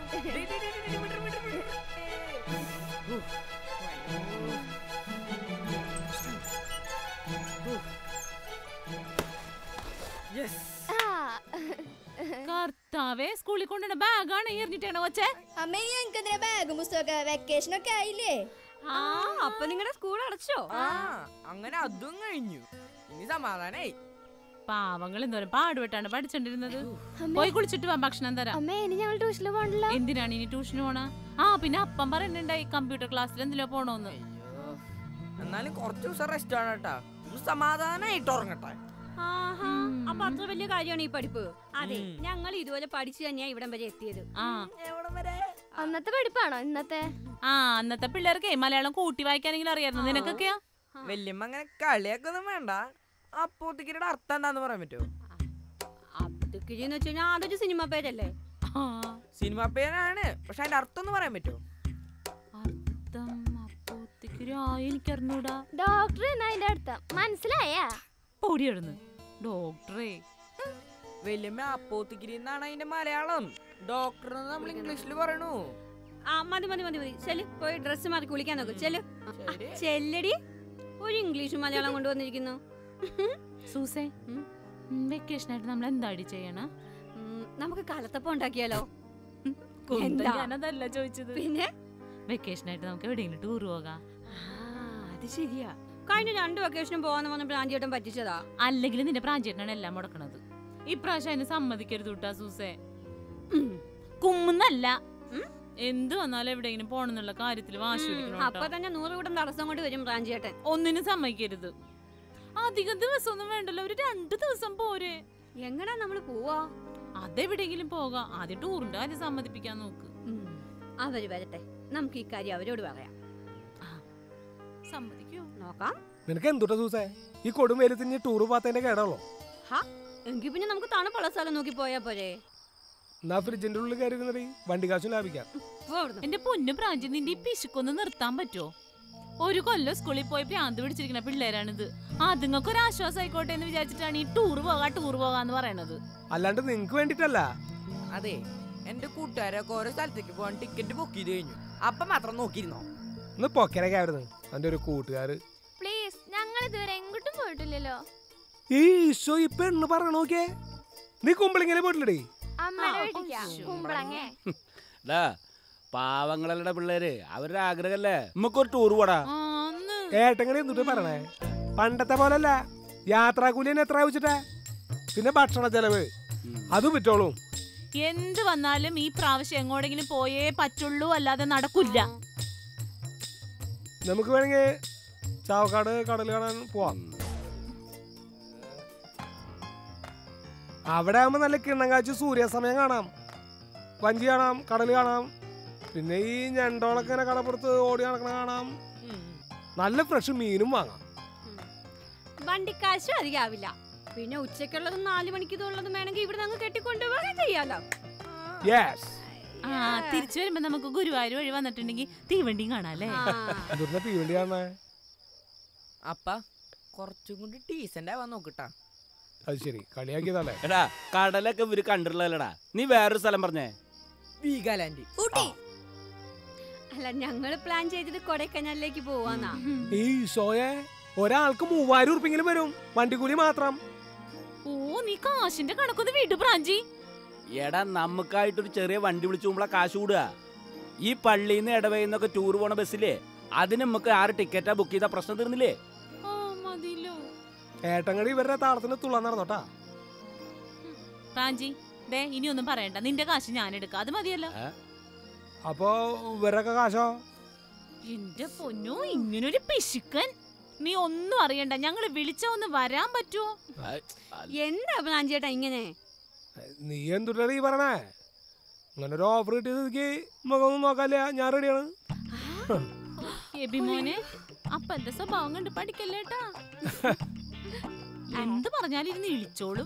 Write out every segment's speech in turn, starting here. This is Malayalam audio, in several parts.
കർത്താവേ സ്കൂളിൽ കൊണ്ടുവന്ന ബാഗാണ് എറിഞ്ഞിട്ടാണ് കൊച്ചേ അമ്മ ഇനി ഞങ്ങൾക്ക് എന്തിനാ ബാഗും പുസ്തകമൊക്കെ വെക്കേഷൻ ഒക്കെ ആയില്ലേ ആ അപ്പൊ നിങ്ങളുടെ സ്കൂൾ അടച്ചോ ആ അങ്ങനെ അതും കഴിഞ്ഞു ഇനി സമാധാനായി പാവങ്ങൾ എന്തോരം പാടുപെട്ടാണ് പഠിച്ചോണ്ടിരുന്നത് പോയി കുളിച്ചിട്ട് വാ ഭക്ഷണം തരാം അമ്മ ഇനി ഞങ്ങൾ ട്യൂഷനിൽ പോകണ്ടല്ലോ എന്തിനാണ് ഇനി ട്യൂഷന് പോണ ആ പിന്നെ അപ്പം പറയുന്നുണ്ടായി കമ്പ്യൂട്ടർ ക്ലാസ്സിൽ എന്തിലോ പോണോന്ന് അയ്യോ എന്നാലും കുറച്ച് ദിവസം റെസ്റ്റ് ആണ് കേട്ടാ ഒന്ന് സമാധാനായിട്ട് ഉറങ്ങട്ടെ ആഹാ അപ്പൊ അത്ര വലിയ കാര്യമാണ് ഈ പഠിപ്പ് അതെ ഞങ്ങൾ ഇതുപോലെ പഠിച്ചു തന്നെയാ ഇവിടം വരെ എത്തിയത് ആ എവിടം വരെ അന്നത്തെ പഠിപ്പാണോ ഇന്നത്തെ ആ അന്നത്തെ പിള്ളേർക്കേ മലയാളം കൂട്ടി വായിക്കാനെങ്കിലും അറിയായിരുന്നു നിനക്കൊക്കെയാ വല്യമ്മ അങ്ങനെ കളിയാക്കൊന്നും വേണ്ട അപ്പോത്തിക്കിരുടെ അർത്ഥം എന്താന്ന് പറയാൻ പറ്റുമോ അബ്ദുക്കിരി എന്ന് വെച്ച് കഴിഞ്ഞാൽ അതൊരു സിനിമ പേരല്ലേ ആ, സിനിമ പേരാണ് പക്ഷെ അതിന്റെ അർത്ഥം ഒന്ന് പറയാൻ പറ്റുമോ അർത്ഥം അപ്പോത്തേക്ക് ആ എനിക്കറിഞ്ഞൂടാ ഡോക്ടർ എന്നാ അതിന്റെ അർത്ഥം മനസ്സിലായാ പൊടിയിടുന്നു ഡോക്ടറേ വല്യമ്മ അപ്പോത്തിക്കിരി എന്നാണ് അതിന്റെ മലയാളം ഡോക്ടർ നമ്മൾ ഇംഗ്ലീഷിൽ പറയണു ആ മതി മതി മതി മതി ചെല് പോയി ഡ്രസ്സ് മാറി കുളിക്കാൻ നോക്ക് ചെല് ശരി. ചെല്ലടി ഒരു ഇംഗ്ലീഷും മലയാളം കൊണ്ടുവന്നിരിക്കുന്നു സൂസേ വെക്കേഷൻ ആയിട്ട് നമ്മൾ എന്താടി ചെയ്യണ ഉം, നമുക്ക് കലത്തപ്പം ഉണ്ടാക്കിയാലോ കുന്തം എന്താ? ഞാനതല്ല ചോദിച്ചത് പിന്നെ വെക്കേഷൻ ആയിട്ട് നമുക്ക് എവിടെയെങ്കിലും ടൂർ പോകാം ആ, അത് ശരിയാ കഴിഞ്ഞ രണ്ട് വെക്കേഷനും പോവാന്ന് പറഞ്ഞ പ്രാഞ്ചിയേട്ടൻ പറ്റിച്ചതാ അല്ലെങ്കിൽ നിന്റെ പ്രാഞ്ചേട്ടനാണ് എല്ലാം മുടക്കണത് ഇപ്രാവശ്യം അതിന് സമ്മതിക്കരുത് കൂട്ടാ സൂസേ ഉം. കുമ്മുന്നല്ല എന്ത് വന്നാലും എവിടെയെങ്കിലും പോണെന്നുള്ള കാര്യത്തിൽ വാശി ഉം, പിടിക്കണം അപ്പൊ കേട്ടോ. തന്നെ നൂറ് കൂട്ടം തടസ്സം കൊണ്ട് വരും പ്രാഞ്ചിയേട്ടൻ ഒന്നിനും സമ്മതിക്കരുത് അധികം ദിവസമൊന്നും വേണ്ടല്ലോ ഒരു രണ്ടു ദിവസം പോരെ എങ്ങടാ നമ്മള് പോവാ അതെവിടെയെങ്കിലും പോകാം ആദ്യം ടൂറിന്റെ കാര്യം സമ്മതിപ്പിക്കാൻ നോക്ക് ഉം, അവര് വരട്ടെ നമുക്ക് ഈ കാര്യം അവരോട് പറയാം സമ്മതിക്കോ നോക്കാം നിനക്ക് എന്തുട്ടാ സൂസേ ഈ കൊടും വെയിലത്തിന് ടൂറ് പോകാത്തതിന്റെ കേടാണല്ലോ ഹാ എങ്കിൽ പിന്നെ നമുക്ക് തണുപ്പുള്ള സ്ഥലം നോക്കി പോയാ പോരെ എന്നാ ഫ്രിഡ്ജിന്റെ ഉള്ളിൽ കയറി നിന്നടി വണ്ടി കാശും ലാഭിക്കാം പോ അവിടുന്ന്. എന്റെ പൊന്നു പ്രാഞ്ചി നിന്റെ ഈ പിശുക്കൊന്ന് നിർത്താൻ പറ്റുമോ ഒരു കൊല്ലം സ്കൂളിൽ പോയി ഭ്രാന്ത് പിടിച്ചിരിക്കുന്ന പിള്ളേരാണിത് അതുങ്ങൾക്ക് ഒരു ആശ്വാസം ആയിക്കോട്ടെ എന്ന് വിചാരിച്ചിട്ടാണ് ഈ ടൂർ പോകാ ടൂർ പോകാന്ന് പറയണത് അല്ലാണ്ട് നിങ്ങക്ക് വേണ്ടിട്ടല്ല അതെ എന്റെ കൂട്ടുകാരൊക്കെ ഓരോ സ്ഥലത്തേക്ക് പോകാൻ ടിക്കറ്റ് ബുക്ക് ചെയ്ത് കഴിഞ്ഞു അപ്പൊ മാത്രം നോക്കിയിരുന്നോ ഇന്ന് പൊക്കരൊക്കെ ആയിരുന്നു എന്റെ ഒരു കൂട്ടുകാര് പ്ലീസ് ഞങ്ങൾ ഇതുവരെ എങ്ങോട്ടും പോയിട്ടില്ലല്ലോ ഈ ഈശോ ഈ പെണ്ണ് പറയണ നോക്കിയേ നീ കുമ്പളിങ്ങനെ പോയിട്ടില്ലടി അമ്മയുടെ വീട്ടിക്കാ കുമ്പളങ്ങേ ഡാ പാവങ്ങളല്ലടാ പിള്ളേര് അവരുടെ ആഗ്രഹമല്ലേ നമുക്കൊരു ടൂർ പോടാ ആന്ന് ഏട്ടങ്ങനെ എന്തുട്ട് പറയണേ പണ്ടത്തെ പോലല്ല യാത്രാക്കൂലി തന്നെ എത്ര വെച്ചിട്ടാ പിന്നെ ഭക്ഷണ ചെലവ് അത് പറ്റോളും എന്ത് വന്നാലും ഈ പ്രാവശ്യം എങ്ങോടെങ്കിലും പോയേ പറ്റുള്ളൂ അല്ലാതെ നടക്കില്ല നമുക്ക് വേണമെങ്കിൽ ചാവക്കാട് കടൽ കാണാൻ പോവാം അവിടെ ആകുമ്പോ നല്ല കിണ്ണം കാഴ്ച സൂര്യാസ്തമയം കാണാം വഞ്ചി കാണാം കടൽ കാണാം പിന്നെ ഈ ഞണ്ടോളൊക്കെ ഇങ്ങനെ കടപ്പുറത്ത് ഓടി നടക്കണ കാണാം നല്ല ഫ്രഷ് മീനും വാങ്ങാം വണ്ടിക്കാശും അധികം ആവില്ല പിന്നെ ഉച്ചക്കുള്ളതും നാല് മണിക്കുള്ളതും വേണമെങ്കിൽ ഇവിടെ അങ്ങ് കെട്ടിക്കൊണ്ടുപോകാൻ ചെയ്യാലോ യെസ് ആ തിരിച്ചു വരുമ്പോ നമുക്ക് ഗുരുവായൂർ വഴി വന്നിട്ടുണ്ടെങ്കിൽ തീവണ്ടിയും കാണാം അല്ലേ ആ. എന്തുകൊണ്ട് തീവണ്ടി കാണണേ അപ്പ കുറച്ചും കൂടി ഡീസന്റ് ആവാൻ നോക്കട്ടാ അത് ശരി കളിയാക്കിയതല്ലേ എടാ കടലൊക്കെ ഇവര് കണ്ടിട്ടുള്ളതല്ലടാ നീ വേറൊരു സ്ഥലം പറഞ്ഞേ വീഗാലാൻഡ് ഊട്ടി അല്ല ഞങ്ങള് പ്ലാൻ ചെയ്തത് കൊടൈക്കനാലിലേക്ക് പോവാന്നാ ഈ ഷോയെ ഒരാൾക്ക് മൂവായിരം ഉറുപ്പെങ്കിലും വരും വണ്ടിക്കൂലി മാത്രം ഓ നീ കാശിന്റെ കണക്കൊന്ന് വിടു പ്രാഞ്ചി എടാ നമുക്കായിട്ടൊരു ചെറിയ വണ്ടി വിളിച്ചു പോകുമ്പോളാ കാശ് കൂടുക ഈ പള്ളിയിൽ നിന്ന് ഇടവയിന്നൊക്കെ ടൂർ പോണ ബസ്സില്ലേ അതിന് നമുക്ക് ആറ് ടിക്കറ്റാ ബുക്ക് ചെയ്ത പ്രശ്നം തീർന്നില്ലേ ഓ മതിലോ ഏട്ടങ്ങടി ഇവരുടെ താളത്തിന് തുള്ളാൻ നടന്നോട്ടാ പ്രാഞ്ചി ദേ ഇനി ഒന്നും പറയണ്ട നിന്റെ കാശ് ഞാൻ എടുക്കാം അത് മതിയല്ലോ അപ്പോ ഇവരൊക്കെ കാശോ എന്റെ പൊന്നോ ഇങ്ങനൊരു പിശുക്കൻ നീ ഒന്നും അറിയണ്ട ഞങ്ങള് വിളിച്ച ഒന്ന് വരാൻ പറ്റുമോ എന്താ പ്രാഞ്ചേട്ടാ ഇങ്ങനെ നീ എന്തുട്ടാണ് ഈ പറയണേ അങ്ങനെ ഒരു ഓഫർ കിട്ടിയതെനിക്ക് മുഖമൊന്നും നോക്കാല്ല ഞാൻ റെഡിയാണ് എബിമോനെ അപ്പന്റെ സ്വഭാവം കണ്ട് പഠിക്കല്ലേട്ടാ എന്ത് പറഞ്ഞാലും ഇരുന്ന് ഇളിച്ചോളും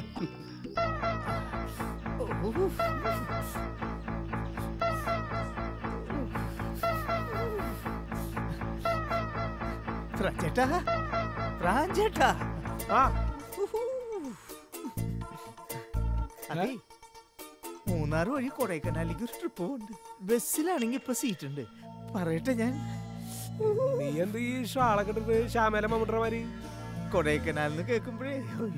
ചേട്ടാ പ്രാഞ്ചേട്ടാ ആ അതെ മൂന്ന് മൂന്നാർ വഴി കൊടൈക്കനാലിലേക്ക് ഒരു ട്രിപ്പ് പോകുന്നുണ്ട് ബസ്സിലാണെങ്കിൽ ഇപ്പൊ സീറ്റ് ഉണ്ട് പറയട്ടെ ഞാൻ നീ എന്ത് ഈ ഷാളൊക്കെ ഇട്ടിട്ട് ശ്യാമേല മമ്മൂട്ടർമാര് കൊടൈക്കനാലിന്ന് കേൾക്കുമ്പോഴേ അയ്യോ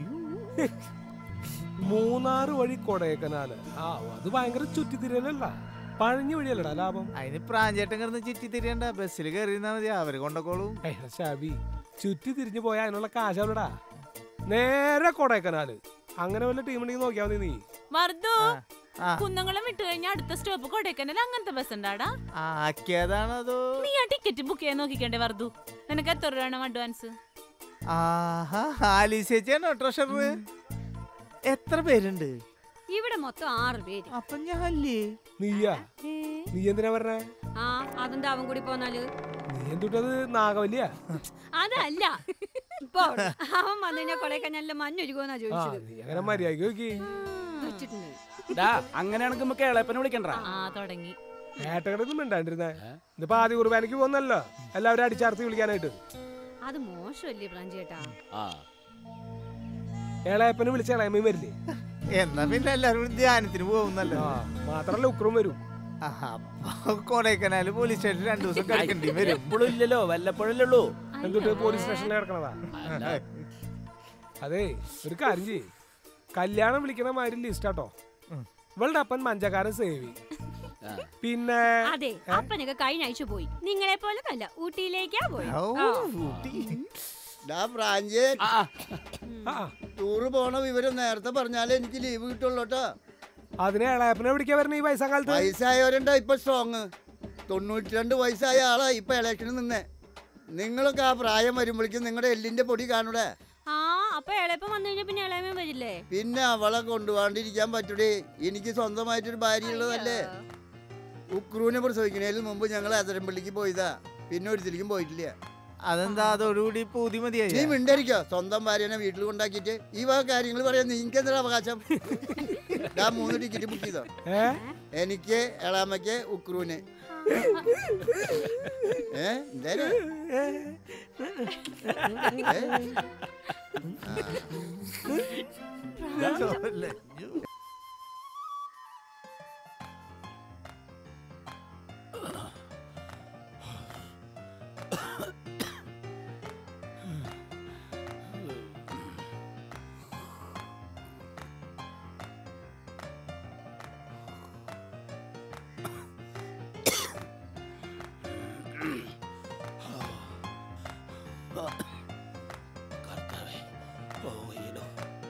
മൂന്നാറ് വഴി കൊടൈക്കനാല് ആ അത് ഭയങ്കര ചുറ്റിത്തിരിയലല്ല പഴഞ്ഞ വഴിയല്ലടാ ലാഭം അതിന് പ്രാഞ്ചേട്ടൻ കിടന്ന് ചുറ്റി തിരിയണ്ട ബസ്സിൽ കയറിയിരുന്നാ മതി അവര് കൊണ്ടോക്കോളും ഏയ് ഷാബി ചുറ്റി തിരിഞ്ഞു പോയാൽ അതിനുള്ള കാശാവില്ലടാ നേരെ കൊടൈക്കനാല് അങ്ങനെ വല്ല ടീം ഉണ്ടെങ്കിൽ നോക്കിയാ മതി നീ വർദ്ധു ആ കുന്നംകുളം വിട്ടു കഴിഞ്ഞാൽ അടുത്ത സ്റ്റോപ്പ് കൊടൈക്കനാൽ അങ്ങനത്തെ ബസ് ഉണ്ടാടാ ആക്കിയതാണതോ നീ ആ ടിക്കറ്റ് ബുക്ക് ചെയ്യാൻ നോക്കിക്കണ്ടേ വർദ്ധു നിനക്ക് എത്ര രൂപ വേണം അഡ്വാൻസ് ആഹാ ആലീസ് ചേച്ചിയാണോ ട്രഷറർ എത്ര പേരുണ്ട് ഇവിടെ മൊത്തം ആറ് പേര് അപ്പൊ ഞാനല്ലേ നീയാ നീ എന്തിനാ പറഞ്ഞേ ആ അതെന്താ അവൻ കൂടി പോന്നാല് നീ എന്തുട്ടത് നാഗവല്ലിയാ അതല്ല ഇപ്പൊ അവൻ വന്നു കഴിഞ്ഞാൽ കൊടൈക്കനാലിലെ മഞ്ഞൊരുക്കുമെന്നാ ആ ചോദിച്ചത് നീ അങ്ങനെ മര്യാദക്ക് നോക്കി വെച്ചിട്ടുണ്ട് ഡാ അങ്ങനെയാണെങ്കിൽ നമുക്ക് ഇളയപ്പനെ വിളിക്കണ്ട ആ തുടങ്ങി ഏട്ടകടൊന്നും മിണ്ടാണ്ടിരുന്നേ ഇതിപ്പോ ആദ്യ കുർബാനയ്ക്ക് പോകുന്നല്ലോ എല്ലാവരും അടിച്ചാർത്തി വിളിക്കാനായിട്ട് അത് മോശമല്ലേ പ്രാഞ്ചേട്ടാ ആ ഏളയപ്പനെ വിളിച്ച ഇളയമ്മയും വരില്ലേ എന്നാ പിന്നെ എല്ലാരും കൂടി ധ്യാനത്തിന് പോകുന്നല്ലോ ആ മാത്രല്ല ഉക്രും വരും ആഹാ, അപ്പൊ കൊടൈക്കനാല് പോലീസ് സ്റ്റേഷൻ രണ്ടു ദിവസം കഴിക്കേണ്ടി വരും എപ്പോഴും ഇല്ലല്ലോ വല്ലപ്പോഴല്ലേ ഉള്ളൂ എന്തുട്ട് പോലീസ് സ്റ്റേഷനിൽ കിടക്കണതാ അല്ല, അതെ ഒരു കാര്യം ചെയ്യ് കല്യാണം വിളിക്കണ മാതിരി ലിസ്റ്റ് ആട്ടോ ഇവളുടെ അപ്പൻ മഞ്ചക്കാരൻ സേവി ആ. പിന്നെ അതെ അപ്പനൊക്കെ കഴിഞ്ഞ ആഴ്ച പോയി നിങ്ങളെ പോലെ അല്ല ഊട്ടിയിലേക്കാ പോയി ഓ, ആ. ഊട്ടി. ഡാ പ്രാഞ്ച് ആ, ആ. ആ ആ, ടൂറ് പോണ വിവരം നേരത്തെ പറഞ്ഞാലേ എനിക്ക് ലീവ് കിട്ടുള്ളൂ കേട്ടോ അതിനെ ഇളയപ്പനെ വിളിക്കാൻ വരണ ഈ വയസ്സാം കാലത്ത് വയസ്സായവരുണ്ടോ ഇപ്പൊ സ്ട്രോങ് തൊണ്ണൂറ്റി രണ്ട് വയസ്സായ ആളാ ഇപ്പൊ ഇലക്ഷന് നിന്നേ നിങ്ങളൊക്കെ ആ പ്രായം വരുമ്പോഴേക്കും നിങ്ങളുടെ എല്ലിന്റെ പൊടി കാണൂടെ ആ അപ്പൊ ഇളയപ്പം വന്നു കഴിഞ്ഞാൽ പിന്നെ ഇളയമേ വരില്ലേ പിന്നെ അവളെ കൊണ്ടുപോകാണ്ടിരിക്കാൻ പറ്റൂടേ എനിക്ക് സ്വന്തമായിട്ടൊരു ഭാര്യ ഉള്ളതല്ലേ ഉക്രൂനെ പ്രസവിക്കുന്നതിന് മുമ്പ് ഞങ്ങൾ അതിരമ്പള്ളിക്ക് പോയതാ പിന്നെ ഒരിക്കലും പോയിട്ടില്ല അതെന്താ അതോടുകൂടി പൂതി നീ മതിയായി മിണ്ടരിക്കോ സ്വന്തം ഭാര്യനെ വീട്ടിൽ കൊണ്ടാക്കിയിട്ട് ഈ വക കാര്യങ്ങൾ പറയാൻ നിങ്ങൾക്ക് എന്തൊരു അവകാശം ഡാ മൂന്ന് ടിക്കറ്റ് ബുക്ക് ചെയ്തോ ഏ എനിക്ക് എളാമയ്ക്ക് ഉക്രൂന് ഏ എന്തായാലും കർത്താവേ. ഓ, വയ്യടോ.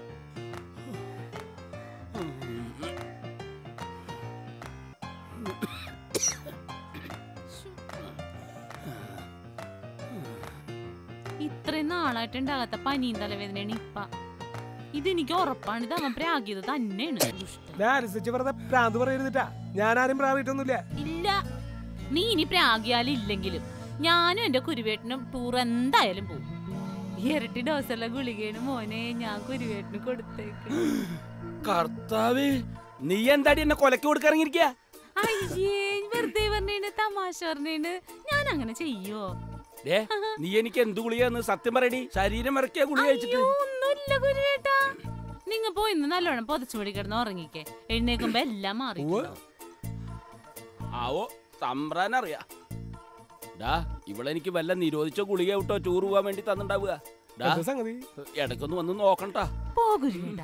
ഇത്രയും നാളായിട്ട് ഉണ്ടാകാത്ത പനിയും തലവേദനയാണ് ഇപ്പ ഇതെനിക്ക് ഉറപ്പാണ് ഇത് അവൻ പ്രാഗിയത് തന്നെയാണ് ദുഷ്ടൻ. ഞാൻ അനുസരിച്ച് വെറുതെ പ്രാന്ത് പറയരുതിട്ടാ ഞാൻ ആരും പ്രാപിട്ടൊന്നുമില്ല ഇല്ല നീ ഇനി പ്രാഗിയാലും ഇല്ലെങ്കിലും ഞാനും എന്റെ കുരുവേട്ടനും ടൂർ എന്തായാലും പോകും ഇരട്ടി ഡോസുള്ള ഗുളികയാണ് മോനെ ഞാൻ കുരുവേട്ടന് കൊടുത്തേക്ക് കർത്താവേ നീ എന്താടി എന്നെ കൊലക്ക് കൊടുക്കാറിങ്ങിരിക്ക അയ്യേ വെറുതെ പറഞ്ഞേണ് തമാശ പറഞ്ഞേണ് ഞാൻ അങ്ങനെ ചെയ്യോ ഡേ നീ എനിക്ക് എന്ത് ഗുളിയാന്ന് സത്യം പറയടി ശരീരം ഇറക്കിയ ഗുളി കഴിച്ചിട്ട് അയ്യോ, ഒന്നുമില്ല കുരുവേട്ടാ നിങ്ങ പോയി ഇന്ന് നല്ലോണം പൊതച്ചുപടി കിടന്ന് ഉറങ്ങിക്കേ എഴുന്നേക്കുമ്പോ എല്ലാം മാറി ആവോ തമ്പ്രാൻ അറിയാ ഡാ ഇവളെനിക്ക് വല്ല നിരോധിച്ച ഗുളിക വിട്ടോ ടൂർ പോവാൻ വേണ്ടി തന്നിണ്ടാവുക ഡാ എന്താ സംഗതി ഇടയ്ക്കൊന്ന് വന്ന് നോക്കണ്ടാ പോ കുരുവേട്ടാ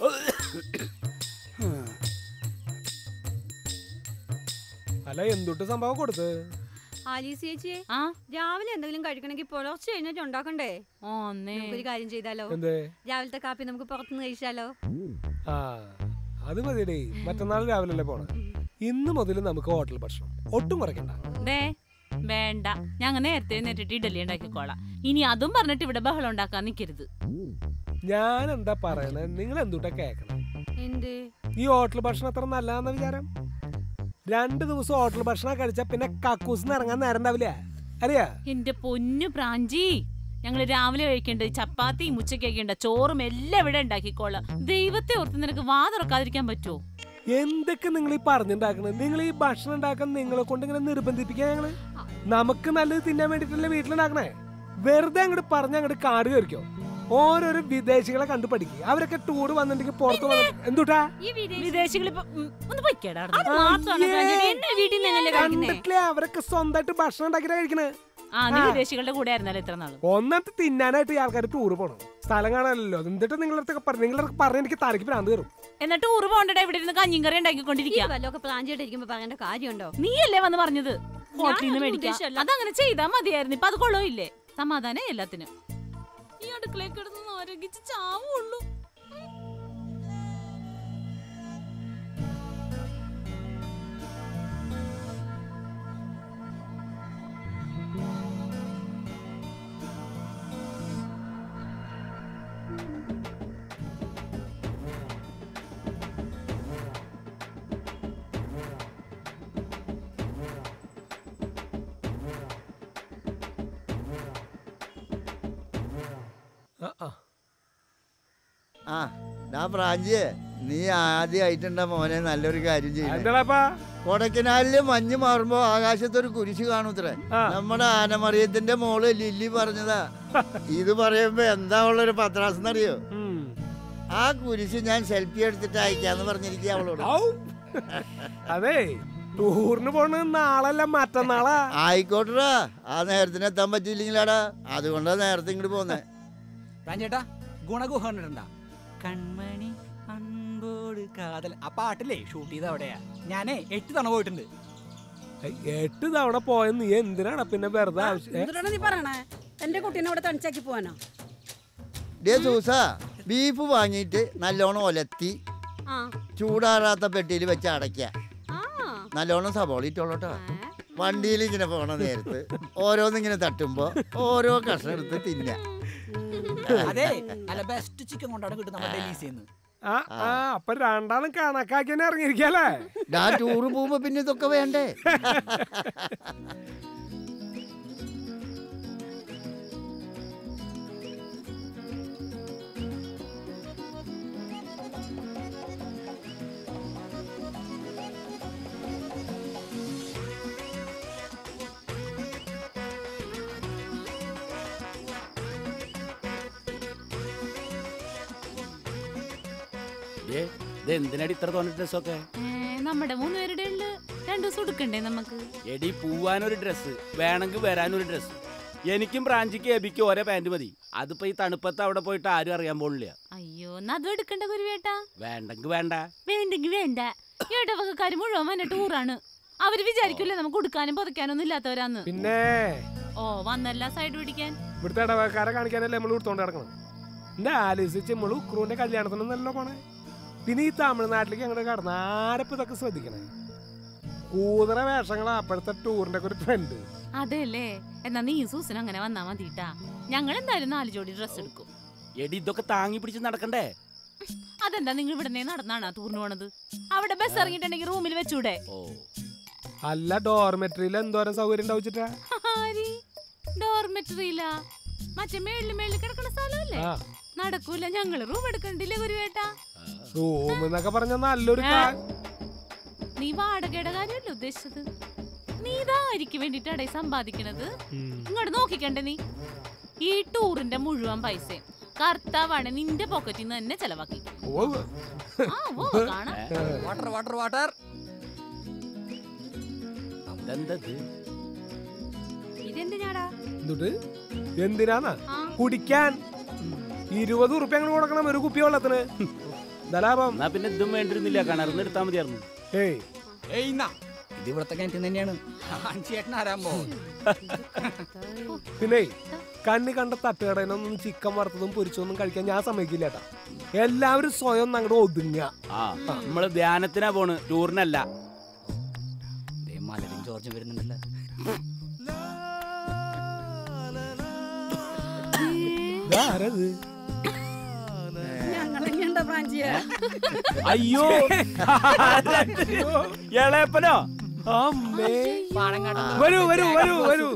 അല്ല എന്തുട്ട് സംഭവം കൊടുത്ത് ആലീസ് ചേച്ചിയെ ആ രാവിലെ എന്തെങ്കിലും കഴിക്കണമെങ്കിൽ പുലർച്ചെ കഴിഞ്ഞിട്ട് ഉണ്ടാക്കണ്ടേ ഓന്നേ നമുക്കൊരു കാര്യം ചെയ്താലോ എന്തേ രാവിലത്തെ കാപ്പി നമുക്ക് പുറത്തുനിന്ന് കഴിച്ചാലോ ആ അത് മതിയടേ മറ്റന്നാൾ രാവിലെ അല്ലേ പോണേ ഇന്ന് മുതൽ നമുക്ക് ഹോട്ടൽ ഭക്ഷണം ഒട്ടും കുറയ്ക്കണ്ട ദേ വേണ്ട ഞങ്ങൾ നേരത്തെ നേരിട്ട് ഇഡലി ഉണ്ടാക്കിക്കോളാം ഇനി അതും പറഞ്ഞിട്ട് ഇവിടെ ബഹളം ഉണ്ടാക്കാൻ നിൽക്കരുത് ഞാൻ എന്താ പറയണേ നിങ്ങൾ എന്തുട്ടാ കേക്കണം എന്ത് ഈ ഹോട്ടൽ ഭക്ഷണം അത്ര നല്ലതാന്ന വിചാരം രണ്ട് ദിവസം ഹോട്ടൽ ഭക്ഷണം കഴിച്ചാ പിന്നെ കക്കൂസിന്ന് ഇറങ്ങാൻ നേരം ഉണ്ടാവില്ല അറിയാ എന്റെ പൊന്നു പ്രാഞ്ചി ഞങ്ങൾ രാവിലെ കഴിക്കേണ്ടത് ചപ്പാത്തിയും ഉച്ചയ്ക്ക് കഴിക്കേണ്ട ചോറും എല്ലാം ഇവിടെ ഉണ്ടാക്കിക്കോളാം ദൈവത്തെ ഓർത്ത് നിനക്ക് വാ തുറക്കാതിരിക്കാൻ പറ്റുമോ എന്തൊക്കെ നിങ്ങൾ ഈ പറഞ്ഞുണ്ടാക്കണത് നിങ്ങൾ ഈ ഭക്ഷണം ഉണ്ടാക്കാൻ നിങ്ങളെ കൊണ്ട് ഇങ്ങനെ നിർബന്ധിപ്പിക്കാൻ ഞങ്ങള് നമുക്ക് നല്ലത് തിന്നാൻ വേണ്ടിട്ടല്ലേ വീട്ടിലുണ്ടാക്കണേ വെറുതെ അങ്ങോട്ട് പറഞ്ഞ അങ്ങോട്ട് കാട് കയറിക്കോ ഓരോരോ വിദേശികളെ കണ്ടു പഠിക്കുക അവരൊക്കെ ടൂർ വന്നിട്ടുണ്ടെങ്കിൽ പുറത്ത് വന്നിട്ട് എന്തുട്ടാ ഈ വിദേശ വിദേശികൾ ഇപ്പൊ ഉം, ഒന്ന് പൊയ്ക്കേടാ അത് മാത്രമാണ് പ്രാഞ്ചേട്ടാ. എന്നെ വീട്ടിൽ നിന്നല്ലേ കഴിക്കുന്നേ കണ്ടിട്ടില്ലേ അവരൊക്കെ സ്വന്തമായിട്ട് ഭക്ഷണം ഉണ്ടാക്കിട്ടാ കഴിക്കണേ ആ നീ ആ. വിദേശികളുടെ കൂടെ ആയിരുന്നല്ലോ ഇത്ര നാള് ഒന്നിട്ട് തിന്നാനായിട്ട് ഈ ആൾക്കാർ ടൂർ പോകണം സ്ഥലം കാണാനല്ലോ എന്നിട്ട് നിങ്ങളുടെ അടുത്തൊക്കെ പറഞ്ഞു നിങ്ങളുടെ പറഞ്ഞ എനിക്ക് തലയ്ക്ക് ഭ്രാന്ത് കയറും എന്നിട്ട് ടൂറ് പോകണ്ടേ ഇവിടെ ഇരുന്ന് കഞ്ഞിയും കറി ഈ ഉണ്ടാക്കിക്കൊണ്ടിരിക്കുക വല്ലതൊക്കെ പ്രാഞ്ചേട്ട് ഇരിക്കുമ്പോ പറയേണ്ട കാര്യമുണ്ടോ നീയല്ലേ വന്ന് പറഞ്ഞത് ഹോട്ടലിൽ നിന്ന് ഞാനതൊന്നും മേടിക്കാം ഉദ്ദേശിച്ചല്ല. അതങ്ങനെ ചെയ്താ മതിയായിരുന്നു ഇപ്പൊ അത് കൊള്ളയില്ലേ സമാധാനം എല്ലാത്തിനും ഈ അടുക്കളയിൽ കിടന്ന് ആരോഗ്യിച്ച് ചാവുള്ളൂ ആ, ആ. ആ ഡാ പ്രാഞ്ചിയെ നീ ആദ്യമായിട്ടുണ്ട മോനെ നല്ലൊരു കാര്യം ചെയ്യുന്നത് എന്താടാപ്പാ കൊടക്കനാലില് മഞ്ഞ് മാറുമ്പോ ആകാശത്തൊരു കുരിശ് കാണൂത്രേ ആ. നമ്മുടെ ആനമറിയത്തിന്റെ മോള് ലില്ലി പറഞ്ഞതാ ഇത് പറയുമ്പോ എന്താ ഉള്ളൊരു പത്രാസ് എന്നറിയോ ഉം. ആ കുരിശ് ഞാൻ സെൽഫി എടുത്തിട്ട് അയക്കാന്ന് പറഞ്ഞിരിക്കുക അവളോട് ഔ. അതെ ടൂറിന് പോണ നാളല്ല മറ്റന്നാളാ ആയിക്കോട്ടെടാ ആ നേരത്തിന് എത്താൻ പറ്റിയില്ലെങ്കിലാടാ അതുകൊണ്ടാ നേരത്തെ ഇങ്ങോട്ട് പോന്നെ പ്രാഞ്ചേട്ടാ ഗുണഗുഹ കണ്ടിട്ടുണ്ടാ കൺമണി അൻപോട് കാതൽ ആ പാട്ടില്ലേ ഷൂട്ട് ചെയ്ത അവിടെയാ ഞാനേ എട്ട് തവണ പോയിട്ടുണ്ട് ഏയ്, എട്ട് തവണ പോയ നീ എന്തിനാണ് പിന്നെ വെറുതെ ആവശ്യം ഏ? എന്തിനാണ് നീ പറയണേ എന്റെ കുട്ടീനെ ഇവിടെ തണിച്ചാക്കി പോവാനോ ഡേ സൂസ ബീഫ് വാങ്ങിയിട്ട് നല്ലോണം ഒലത്തി ആ ചൂടാറാത്ത പെട്ടിയിൽ വെച്ച് അടയ്ക്ക ആ നല്ലോണം സബോള ഇട്ടോളട്ടോ വണ്ടിയിൽ ഇങ്ങനെ പോണ നേരത്ത് ഓരോന്നിങ്ങനെ തട്ടുമ്പോ ഓരോ കഷ്ണം എടുത്ത് തിന്ന അതെ നല്ല ബെസ്റ്റ് ചിക്കൻ കൊണ്ടാണ് കിട്ടുന്നത് നമ്മുടെ ഡൽഹീസിൽ നിന്ന് ആ ആ അപ്പൊ രണ്ടാളും കണക്കാക്കിനെ ഇറങ്ങിയിരിക്കല്ലേ ഡാ ടൂറ് പോകുമ്പോ പിന്നെ ഇതൊക്കെ വേണ്ടേ ഏ ഇത് എന്തിനടി ഇത്ര തോന്നിയ ഡ്രസ്സൊക്കെ ഏ, നമ്മുടെ മൂന്നുപേരുടെ ഉള്ളിൽ രണ്ടു ദിവസം എടുക്കണ്ടേ നമുക്ക് എടി പൂവാനൊരു ഡ്രസ്സ് വേണമെങ്കിൽ വരാനൊരു ഡ്രസ്സ് എനിക്കും ബ്രാഞ്ചിക്ക് എബിക്കും ഒരേ പാന്റ് മതി അതിപ്പോ ഈ തണുപ്പത്ത് അവിടെ പോയിട്ട് ആരും അറിയാൻ പോണില്ല അയ്യോ എന്നാ അതും എടുക്കണ്ട കുരുവേട്ടാ വേണ്ടെങ്കിൽ വേണ്ട വേണ്ടെങ്കിൽ വേണ്ട ഇടവകക്കാര് മുഴുവൻ വന്ന ടൂറാണ് അവര് വിചാരിക്കില്ലേ നമുക്ക് ഉടുക്കാനും പുതയ്ക്കാനൊന്നും ഇല്ലാത്തവരാന്ന് പിന്നെ ഓ വന്നല്ല സൈഡ് പിടിക്കാൻ ഇവിടുത്തെ ഇടവക്കാരെ കാണിക്കാനല്ലേ നമ്മൾ എടുത്തോണ്ട് കിടക്കണം എന്റെ ആലോചിച്ച് നമ്മൾ ഉക്രൂന്റെ കല്യാണത്തിന് നല്ല പോണേ പിന്നെ ഈ തമിഴ്നാട്ടിലേക്ക് അങ്ങോട്ട് കടന്ന ആരപ്പം ഇതൊക്കെ ശ്രദ്ധിക്കണേ കൂതറ വേഷങ്ങളാ അപ്പോഴത്തെ ടൂറിന്റെ ഒക്കെ ഒരു ട്രെൻഡ് അതെല്ലേ എന്നാ നീ സൂസൻ അങ്ങനെ വന്നാ മതിട്ടാ ഞങ്ങൾ എന്തായാലും നാല് ജോഡി ഡ്രസ് എടുക്കും എടി ഇതൊക്കെ താങ്ങി പിടിച്ച് നടക്കണ്ടേ അതെന്താ നിങ്ങൾ ഇവിടെ നടന്നാണോ ടൂറിന് പോണത് അവിടെ ബസ് ഇറങ്ങിയിട്ടുണ്ടെങ്കിൽ റൂമിൽ വെച്ചൂടെ ഓ അല്ല ഡോർമെട്രിയിൽ എന്തോരം സൗകര്യം ഉണ്ടാവിച്ചിട്ടാ ആരി ഡോർമെറ്ററിയില്ല മറ്റേ മേളില് മേളില് കിടക്കുന്ന സ്ഥലമല്ലേ ആ നടക്കൂല ഞങ്ങള് റൂം എടുക്കണ്ടില്ലേ കുരുവേട്ടാ റൂം എന്നൊക്കെ പറഞ്ഞ നല്ലൊരു കാ- നീ വാടകയുടെ കാര്യമല്ല ഉദ്ദേശിച്ചത് നീ ഇതായിരിക്ക് വേണ്ടിട്ടാടേ സമ്പാദിക്കണത് ഉം. ഇങ്ങോട്ട് നോക്കിക്കണ്ടേ നീ ഈ ടൂറിന്റെ മുഴുവൻ പൈസയും കർത്താവാണ് നിന്റെ പോക്കറ്റിൽ നിന്ന് തന്നെ ചെലവാക്കി ഓ, ആ ഓ കാണാം വാട്ടർ വാട്ടർ വാട്ടർ ഇതെന്തത് ഇതെന്തിനാടാ എന്തുട്ട് എന്തിനാന്നാ ആ കുടിക്കാൻ ഇരുപത് ഉറുപ്പ്യ അങ്ങോട്ട് കൊടുക്കണം ഒരു കുപ്പി വെള്ളത്തിന് എന്താ ലാഭം എന്നാ പിന്നെ ഇതും വേണ്ടിരുന്നില്ല കിണർന്ന് എടുത്താൽ മതിയായിരുന്നു ഏയ് ഏയ് എന്നാ ഇത് ഇവിടുത്തെ കിണറ്റിൽ തന്നെയാണ് ചേട്ടൻ ആരാമ്പോ പിന്നെ കണ്ണി കണ്ട തട്ടുകടയിലൊന്നും ചിക്കൻ വറുത്തതും പൊരിച്ചതൊന്നും കഴിക്കാൻ ഞാൻ സമ്മതിക്കില്ല കേട്ടാ എല്ലാവരും സ്വയം അങ്ങോട്ട് ഒതുങ്ങ ആ നമ്മള് ധ്യാനത്തിനാ പോണ് ടൂറിനല്ല ദേ മലരും ജോർജും വരുന്നുണ്ടല്ലോ ആരത് ഞങ്ങളെങ്ങനെയുണ്ടോ പ്രാഞ്ചിയെ അയ്യോ എളയപ്പനോ അമ്മേ പാണങ്ങാട് വരൂ വരൂ വരൂ വരൂ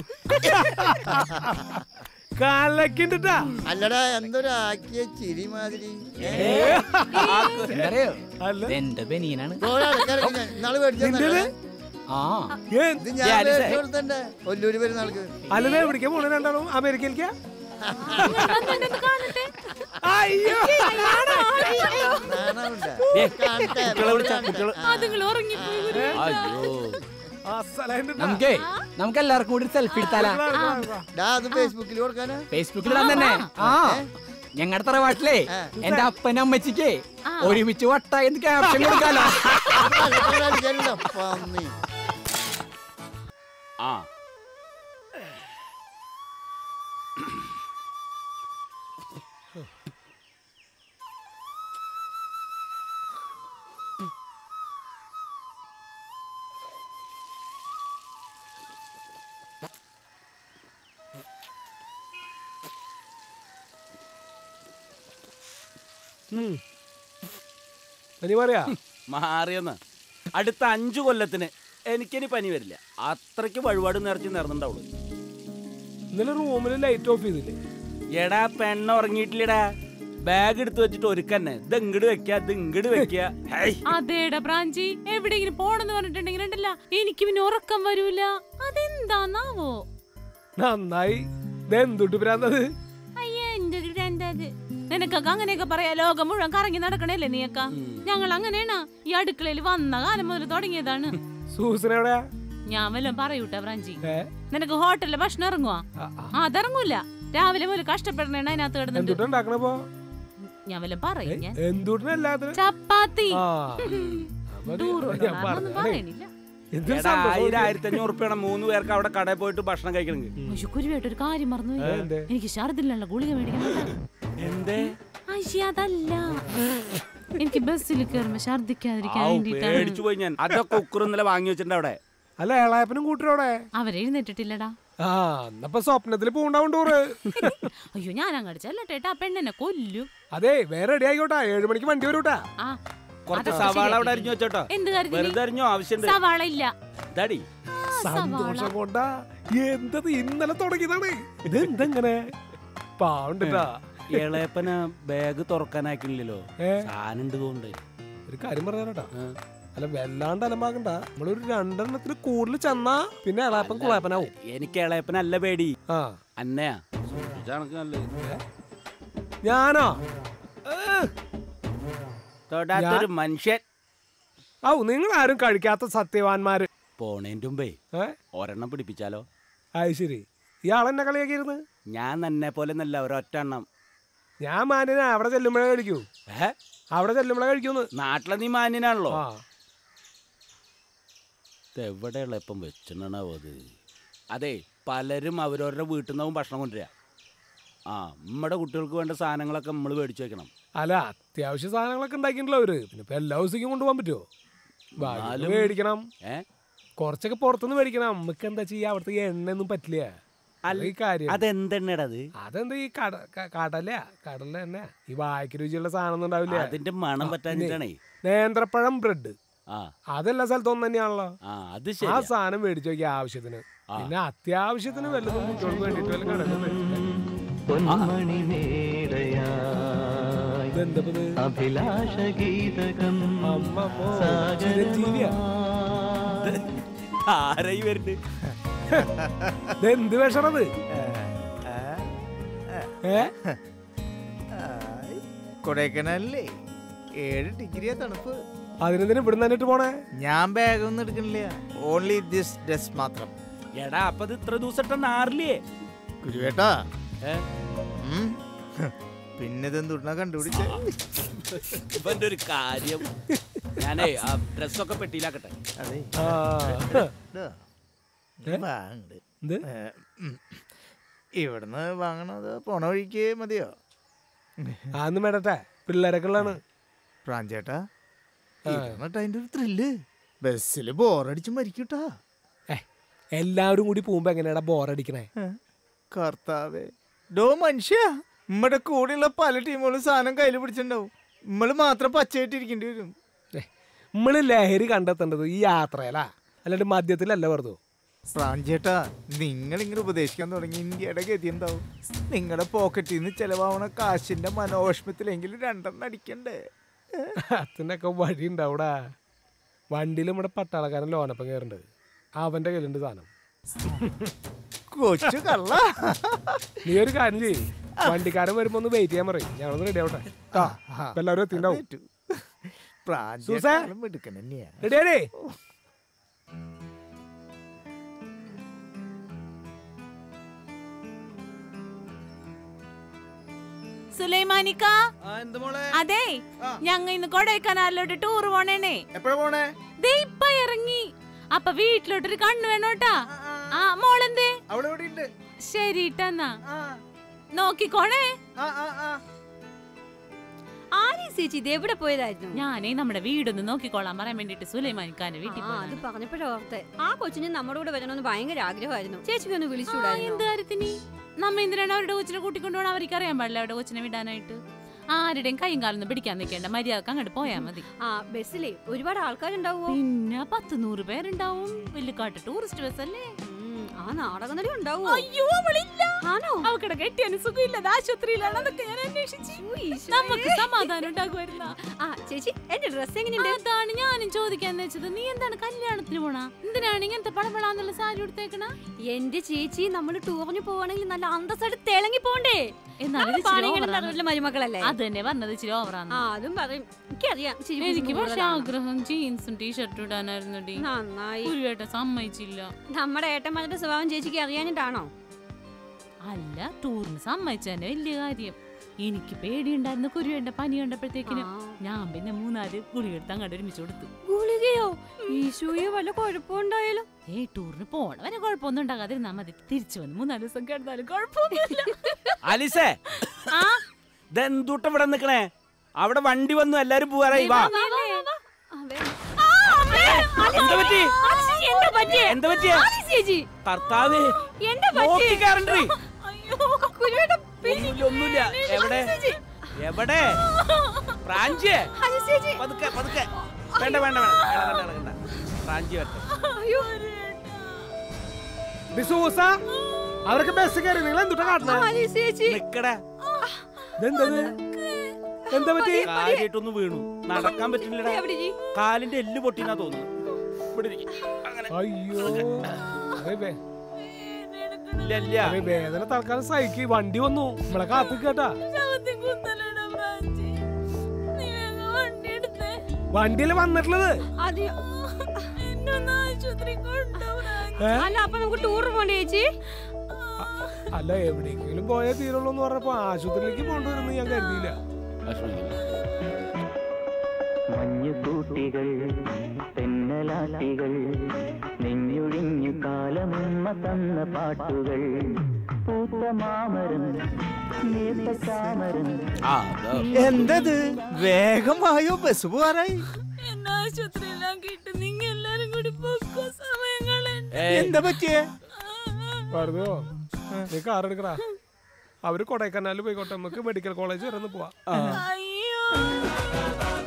കാലക്കിണ്ടാ അല്ലടാ എന്തൊരു ആക്കിയ ചിരി മാതിരി ഏ? എന്തറിയോ അല്ല എന്റെ ബനിയനാണ് ഗോള് അടക്കാനൊക്കെ ഞാൻ ഇന്നാള് മേടിച്ചതന്നല്ലേ? ആ ഏ, ഇത് ഞാൻ ഞാനിസേ. മേടിച്ചു കൊടുത്തണ്ടേ ഒല്ലൂര് വരുന്ന ആൾക്ക് അല്ലല്ലേ എവിടേക്കാ പോണ രണ്ടാളും അമേരിക്കയിലേക്കാ വന്നിട്ടൊന്ന് കാണട്ടെ അയ്യോ നാണമുണ്ടാ? ഏ, കാണട്ടെ, കുട്ടികളെ വിളിച്ചാ, കാണട്ടെ. കുട്ടികളെ- ആ. അതുങ്ങൾ ഉറങ്ങിപ്പോയി ഗുരുവേട്ടാ. അയ്യോ അസലായിട്ട് നമുക്കേ നമുക്ക് എല്ലാവർക്കും കൂടി സെൽഫി എടുത്താലാ ഡാ, അത് ഫേസ്ബുക്കിൽ കൊടുക്കാനാ ഫേസ്ബുക്കിൽ ഇടാൻ തന്നെ ആ ഞങ്ങളുടെ തറവാട്ടിലേ ആ. എന്റെ അപ്പനും അമ്മച്ചിക്കേ ആ. ഒരുമിച്ച് വട്ട എന്ന് ക്യാപ്ഷൻ കൊടുക്കാലോ അത് അകത്തോട്ട് അടിക്കാനില്ല, പന്നി. ആ പനി പറയാ മാറിയെന്ന് അടുത്ത അഞ്ചു കൊല്ലത്തിന് എനിക്കിനി പനി വരില്ല അത്രയ്ക്ക് വഴിപാട് നേർച്ച നേർന്നുണ്ടാവുള്ളൂ ഇന്നലെ റൂമിൽ ലൈറ്റ് ഓഫ് ചെയ്തില്ലേ എടാ പെണ്ണ ഉറങ്ങിയിട്ടില്ലടാ ബാഗ് എടുത്തു വെച്ചിട്ട് ഒരുക്കന്നെ ഇത് ഇങ്ങട് വെക്ക ഇത് ഇങ്ങട് വെക്ക ഹേയ്. അതേടാ ബ്രാഞ്ചി എവിടെയെങ്കിലും പോണെന്ന് പറഞ്ഞിട്ടുണ്ടെങ്കിൽ ഉണ്ടല്ല എനിക്ക് പിന്നെ ഉറക്കം വരൂല അതെന്താന്നാവോ നന്നായി ഇത് എന്തുട്ട് ഭ്രാന്തത് അയ്യേ എന്റെ ഒരു രണ്ടാത് നിനക്കൊക്കെ അങ്ങനെയൊക്കെ പറയാ ലോകം മുഴുവൻ കറങ്ങി നടക്കണല്ലേ നീയൊക്ക ഞങ്ങൾ അങ്ങനെയാണ് ഈ അടുക്കളയിൽ വന്ന കാലം മുതൽ തുടങ്ങിയതാണ് സൂസന എവിടെയാ ഞാൻ വല്ലതും പറയൂട്ടാ ബ്രാഞ്ചി ഏ? നിനക്ക് ഹോട്ടലിലെ ഭക്ഷണം ഇറങ്ങുവാ ആ, ആ. ആ അതിറങ്ങൂല രാവിലെ മുതൽ കഷ്ടപ്പെടണേണ് അതിനകത്ത് കിടന്നിട്ട് എന്തുട്ടാ ഉണ്ടാക്കണപ്പോ ഞാൻ വല്ലതും പറയും ഞാൻ എന്തുട്ടിനല്ലാത്ത ചപ്പാത്തി ആ അപ്പൊ ടൂർ ഞാൻ ഒന്നും പറഞ്ഞേ. പറയണില്ല എന്തൊരു എടാ സന്തോഷം ആയിരം ആയിരത്തി അഞ്ഞൂറ് ഉറുപ്പിയാണ് മൂന്ന് പേർക്ക് അവിടെ കടയിൽ പോയിട്ട് ഭക്ഷണം കഴിക്കണമെങ്കിൽ അയ്യോ കുരുവേട്ട് ഒരു കാര്യം മറന്നു ഏ, എന്തേ? എനിക്ക് ഛർദിലുള്ള ഗുളിക മേടിക്കണം എന്തേ അയ്യ അതല്ല എനിക്ക് ബസ്സിൽ കയറുമ്പോ ഛർദിക്കാതിരിക്കാൻ ആവൂ, വേണ്ടിട്ടാണ് പേടിച്ചു പോയി ഞാൻ അതൊക്കെ ഉക്കുറ് ഇന്നലെ വാങ്ങി വെച്ചിട്ടുണ്ട് അവിടെ അല്ല ഏളായപ്പനും കൂട്ടരോടെ അവരെഴുന്നേറ്റിട്ടില്ലടാ ആ എന്നപ്പോ സ്വപ്നത്തിൽ പൂണ്ടാവും ടൂറ് അയ്യോ ഞാൻ അങ്ങോട്ട് ചെല്ലട്ടേട്ടാ ആ പെണ്ണെന്നെ കൊല്ലും അതെ വേറെ റെഡി ആയിക്കോട്ടെ ഏഴു മണിക്ക് വണ്ടി വരൂട്ടാ ആ കുറച്ച് അതൊക്കെ സവാള അവിടെ ശരിയാക്കി. അരിഞ്ഞു വെച്ചോട്ടോ എന്ത് കാര്യത്തിന് വെറുതെ അരിഞ്ഞോ ആവശ്യമുണ്ട് സവാള ഇല്ല ഇതാടി ആ, സന്തോഷം സവാള കൊണ്ടാ എന്തത് ഇന്നലെ തുടങ്ങിയതാണ് ഇത് എന്തെങ്ങനെ പാവണ്ടിട്ടാ ഇളയപ്പന ബാഗ് തുറക്കാനാക്കില്ലല്ലോ ഏ സാധനം ഉണ്ട് കൊണ്ട് ഒരു കാര്യം പറഞ്ഞാട്ടാ അല്ല വല്ലാണ്ട് അലമ്പാകണ്ട നമ്മളൊരു രണ്ടെണ്ണത്തിന് കൂടുതൽ ചെന്നാ പിന്നെ ഇളാപ്പൻ കുളാപ്പനാവും എനിക്ക് ഇളയപ്പനല്ല പേടി ആ അന്നയാ ഇതാണ് നല്ലത് ഞാനോ തൊടാത്തൊരു മനുഷ്യൻ ഔ നിങ്ങൾ ആരും കഴിക്കാത്ത സത്യവാന്മാര് പോണേന്റെ മുമ്പേ ഏ ഒരെണ്ണം പിടിപ്പിച്ചാലോ അത് ശരി ഇയാളെന്നെ കളിയാക്കിയിരുന്ന് ഞാൻ തന്നെ പോലെ നല്ല ഒരൊറ്റ എണ്ണം ഞാൻ മാന്യനാ അവിടെ ചെല്ലുമ്പോഴേ കഴിക്കൂ ഏ അവിടെ ചെല്ലുമ്പോഴേ കഴിക്കൂന്ന് നാട്ടിലെ നീ മാന്യനാണല്ലോ ആ എവിടെ ഇളയപ്പം വെച്ചിട്ടുണ്ടാവോ അത് അതെ പലരും അവരവരുടെ വീട്ടിൽ നിന്നാവും ഭക്ഷണം കൊണ്ടുവരിക ആ നമ്മുടെ കുട്ടികൾക്ക് വേണ്ട സാധനങ്ങളൊക്കെ നമ്മൾ മേടിച്ചു വെക്കണം അല്ല അത്യാവശ്യ സാധനങ്ങളൊക്കെ ഉണ്ടാക്കിയിട്ടുള്ള അവര് പിന്നെ ഇപ്പൊ എല്ലാ ദിവസത്തേക്കും കൊണ്ടുപോകാൻ പറ്റുമോ ബാക്കി എന്നാലും- മേടിക്കണം ഏ കുറച്ചൊക്കെ പുറത്തുനിന്ന് മേടിക്കണം നമുക്ക് എന്താ ചെയ്യാ അവിടുത്തെ ഈ എണ്ണയൊന്നും പറ്റില്ല അല്ല, ഈ കാര്യം അതെന്തെണ്ണടാ അത് അതെന്താ ഈ കട ക- കടല കടല തന്നെ ഈ വായ്ക്ക് രുചിയുള്ള സാധനം ഒന്നും ഉണ്ടാവില്ല അതിന്റെ മണം പറ്റാഞ്ഞിട്ടാണേ നേന്ത്രപ്പഴം ബ്രെഡ് ആ അതെല്ലാ സ്ഥലത്തും ഒന്ന് തന്നെയാണല്ലോ ആ അത് ആ ശരി സാധനം മേടിച്ചു നോക്കിയ ആവശ്യത്തിന് ആ. പിന്നെ അത്യാവശ്യത്തിന് വല്ലതും കുട്ടികൾക്ക് വേണ്ടിട്ട് വല്ല കടലും മേടിച്ചില്ല. പൊന്മണി മേടയായി ഇതെന്താ ഇപ്പൊ ഇത്? അഭിലാഷ ഗീതകം അമ്മമ്മോ, ചിരഞ്ജീവിയാ? ആരായി വരുന്നുണ്ട് ഇതെന്ത് വിഷണത് ഏ കൊടൈക്കനാലില്ലേ ഏഴ് ഡിഗ്രിയാ തണുപ്പ് അതിനെന്തിനാ ഇവിടുന്ന് തന്നിട്ട് പോണേ ഞാൻ ബാഗ് ഒന്നും എടുക്കണില്ല ഓൺലി ദിസ് ഡ്രസ് മാത്രം എടാ അപ്പൊ ഇത് ഇത്ര ദിവസം ഇട്ട നാറില്ലേ കുരുവേട്ടാ ഏ? ഉം. പിന്നെ ഇതെന്തുടന കണ്ടുപിടിച്ചേ ഇവന്റെ ഒരു കാര്യം ഞാനേ ആ ഡ്രസ്സൊക്കെ പെട്ടിയിലാക്കട്ടെ അതെ ആ ഇതാ. ഏ? വാങ്ങണ്ട് എന്ത് ഏ, ഉം. ഇവിടുന്ന് വാങ്ങണത് പോണ വഴിക്ക് മതിയോ ആന്ന് മേടട്ടെ പിള്ളേരൊക്കെ ഉള്ളതാണ് പ്രാഞ്ചേട്ടാ ആ. ഇതാണ് അതിന്റെ ഒരു ത്രില്ല് ബസ്സിൽ ബോറടിച്ച് മരിക്കൂട്ടാ എല്ലാവരും കൂടി പോകുമ്പോ എങ്ങനെയാടാ ബോറടിക്കണേ കർത്താവേ ഡോ മനുഷ്യ നമ്മുടെ കൂടെയുള്ള പല ടീമുകളും സാധനം കയ്യിൽ പിടിച്ചിട്ടുണ്ടാവും നമ്മള് മാത്രം പച്ചയായിട്ടിരിക്കേണ്ടി വരും നമ്മള് ലഹരി കണ്ടെത്തേണ്ടത് ഈ യാത്രയിലാ അല്ലാണ്ട് മദ്യത്തിലല്ല വെറുതെ പ്രാഞ്ചേട്ടാ നിങ്ങൾ ഇങ്ങനെ ഉപദേശിക്കാൻ തുടങ്ങി ഇന്ത്യയുടെ ഗതി എന്താവും നിങ്ങളുടെ പോക്കറ്റിൽ നിന്ന് ചെലവാവണ കാശിന്റെ മനോവിഷമത്തിലെങ്കിലും രണ്ടെണ്ണം അടിക്കണ്ടേ അതിനൊക്കെ വഴി ഉണ്ടാവൂടാ വണ്ടിയിൽ നമ്മുടെ പട്ടാളക്കാരൻ ലോനപ്പം കയറുന്നുണ്ട് അവന്റെ കയ്യിലുണ്ട് സാധനം കൊച്ചു കള്ള നീ ഒരു കാര്യം ചെയ്യ് വണ്ടിക്കാരൻ വരുമ്പോ ഒന്ന് വെയിറ്റ് ചെയ്യാൻ പറയും ഞങ്ങളൊന്ന് റെഡി ആവട്ടെ ട്ടാ. ഇപ്പൊ എല്ലാവരും എത്തിണ്ടാവും സൂസേ? പ്രാഞ്ചേട്ടാളും എടുക്കണ തന്നെയാ റെഡിയാണേ സുലൈമാനിക്ക അതെ ഞങ്ങ ഇന്ന് കൊടൈക്കനാലിലോട്ട് ടൂർ പോണേണേ എപ്പോഴാ പോണേ ദേ ഇപ്പൊ ഇറങ്ങി അപ്പൊ വീട്ടിലോട്ടൊരു കണ്ണു വേണോട്ടാ ആ മോളെന്തേ അവിടെ ഇവിടെ ഉണ്ട് ശരിട്ടെന്നാ നോക്കിക്കോണേ ആരീ ചേച്ചി ഇത് എവിടെ പോയതായിരുന്നു ഞാനേ നമ്മുടെ വീടൊന്ന് നോക്കിക്കോളാൻ പറയാൻ വേണ്ടിട്ട് സുലൈമാനിക്കാന്റെ വീട്ടിൽ ആ അത് പോയതാണ്. പറഞ്ഞപ്പോഴോർത്തെ ആ കൊച്ചിന് നമ്മുടെ കൂടെ വരണമെന്ന് ഭയങ്കര ആഗ്രഹമായിരുന്നു ചേച്ചിക്ക് ഒന്ന് ആ, വിളിച്ചുകൂടായിരുന്നു എന്ത് കാര്യത്തിന് നമ്മ എന്തിനാണ് അവരുടെ കൊച്ചിനെ കൂട്ടിക്കൊണ്ടുപോകണം അവർക്ക് അറിയാൻ പാടില്ല അവരുടെ കൊച്ചിനെ വിടാനായിട്ട് ആരുടെയും കൈയും കാലൊന്നും പിടിക്കാൻ നിൽക്കേണ്ട മര്യാദക്ക് അങ്ങോട്ട് പോയാ മതി ആ ബസ്സിലെ ഒരുപാട് ആൾക്കാരുണ്ടാവുമോ പിന്നെ പത്ത് നൂറ് പേരുണ്ടാവും വെല്ലുക്കാട്ട് ടൂറിസ്റ്റ് ബസ് അല്ലേ ഉം, ആ നാടകം നടി ഉണ്ടാവോ അയ്യോ അവളില്ല ആണോ അവക്കടെ കെട്ടിയാനും സുഖമില്ലാതെ ആശുപത്രിയിലാണ് അതൊക്കെ ഞാൻ അന്വേഷിച്ചു നമുക്ക് സമാധാനം ഉണ്ടാകുമായിരുന്ന ആ ചേച്ചി എന്റെ ഡ്രസ് എങ്ങനെയുണ്ട് അതാണ് ഞാനും ചോദിക്കാന്ന് വെച്ചത് നീ എന്താണ് കല്യാണത്തിന് പോണ എന്തിനാണ് ഇങ്ങനത്തെ പളപളാന്നുള്ള സാരി എടുത്തേക്കണ എന്റെ ചേച്ചി നമ്മൾ ടൂറിന് പോവാണെങ്കിൽ നല്ല അന്തസ്സായിട്ട് തിളങ്ങി പോണ്ടേ എന്നാലും നമ്മള് ഇത് ഇച്ചിരി പാണിയുടെ ഓവറാണ്. നടുവിലെ മരുമക്കളല്ലേ അത് തന്നെ പറഞ്ഞത് ഇച്ചിരി ഓവറാണ് ആ അതും പറയും എനിക്കറിയാം ഇച്ചിരി എനിക്ക് പക്ഷെ കൂടുതലാണ്. ആഗ്രഹം ജീൻസും ടീഷർട്ടും ഇടാനായിരുന്നു ഡി നന്നായി കുരുവേട്ട സമ്മതിച്ചില്ല നമ്മുടെ ഏട്ടന്മാരുടെ സ്വഭാവം ചേച്ചിക്ക് അറിയാനിട്ടാണോ അല്ല ടൂറിന് സമ്മതിച്ചതന്നെ വലിയ കാര്യം എനിക്ക് പേടിയുണ്ടായിരുന്ന കുരുവേണ്ട പനി കണ്ടപ്പോഴത്തേക്കിനും ഞാൻ പിന്നെ മൂന്നാല് ഗുളികെടുത്ത് അങ്ങോട്ട് ഒരുമിച്ച് കൊടുത്തു ഗുളികയോ ഈശോയെ വല്ല കുഴപ്പമുണ്ടായാലോ ഏയ് ടൂറിന് പോണ വരെ കുഴപ്പമൊന്നും ഉണ്ടാകാതിരുന്നാ മതി തിരിച്ചു വന്ന് മൂന്നാല് ദിവസം കിടന്നാലും കുഴപ്പമൊന്നുമില്ല അലിസേ ആ ഇതെന്തൂട്ടം ഇവിടെ നിക്കണേ അവിടെ വണ്ടി വന്നു എല്ലാരും പോവാറായി വാ എന്താ പറ്റി എന്താ പറ്റിയേ എന്താ പറ്റിയ ചേച്ചി കർത്താവേ എന്താ നോക്കി കയറണ്ടേ കുരുവേട്ട ഒന്നുമില്ല ഒന്നുമില്ല എവിടെ എവിടെ പ്രാഞ്ചിയെ പതുക്കെ പതുക്കെ വേണ്ട വേണ്ട വേണ്ട വേണ്ട വേണ്ട വേണ്ട പ്രാഞ്ചി വരട്ടെ ഡിസൂസ അവരൊക്കെ ബസ് കയറി നിങ്ങൾ എന്തുട്ടാ കാട്ടണേ ചേച്ചി നിക്കടാ ഇതെന്തത് എന്താ പറ്റി കാര്യായിട്ടൊന്ന് വീണു നടക്കാൻ പറ്റുന്നില്ലടാ എവിടെ ജി? കാലിന്റെ എല്ല് പൊട്ടിന്നാ തോന്നുന്നു ഇവിടെ ഇരിക്ക്. അങ്ങനെ അയ്യോ അതെ വേ- ഇല്ല ഇല്ല അതെ, വേദന തൽക്കാലം സഹിക്ക് വണ്ടി വന്നു നമ്മളെ കാത്തു കേട്ടാ വണ്ടിയിൽ വന്നിട്ടുള്ളത് അത് ഏ? അല്ല അപ്പൊ നമുക്ക് ടൂർ പോണ്ടേ ചേച്ചി അല്ല എവിടെയെങ്കിലും പോയാൽ തീരുള്ളൂ എന്ന് പറഞ്ഞപ്പോ ആശുപത്രിയിലേക്ക് പോകേണ്ടി ഞാൻ കരുതിയില്ല മഞ്ഞുകൂട്ടികൾ തെന്നലാട്ടികൾ നെഞ്ഞൊഴിഞ്ഞു കാലമുമ്മ തന്ന പാട്ടുകൾ പൂത്ത മാമരം നേർത്ത ചാമരം ആ അതാ. എന്തത് വേഗമായോ ബസ് പോവാറായി എന്നെ ആശുപത്രിയിലാക്കിയിട്ട് നിങ്ങ എല്ലാരും കൂടി പൊക്കോ സമയങ്ങളുണ്ട് ഏയ്, എന്താ പറ്റിയേ വെറുതെ നീ കാർ എടുക്കടാ അവര് കൊടൈക്കനാലിൽ പോയിക്കോട്ടെ നമുക്ക് മെഡിക്കൽ കോളേജ് വരെ ഒന്ന് പോവാ അയ്യോ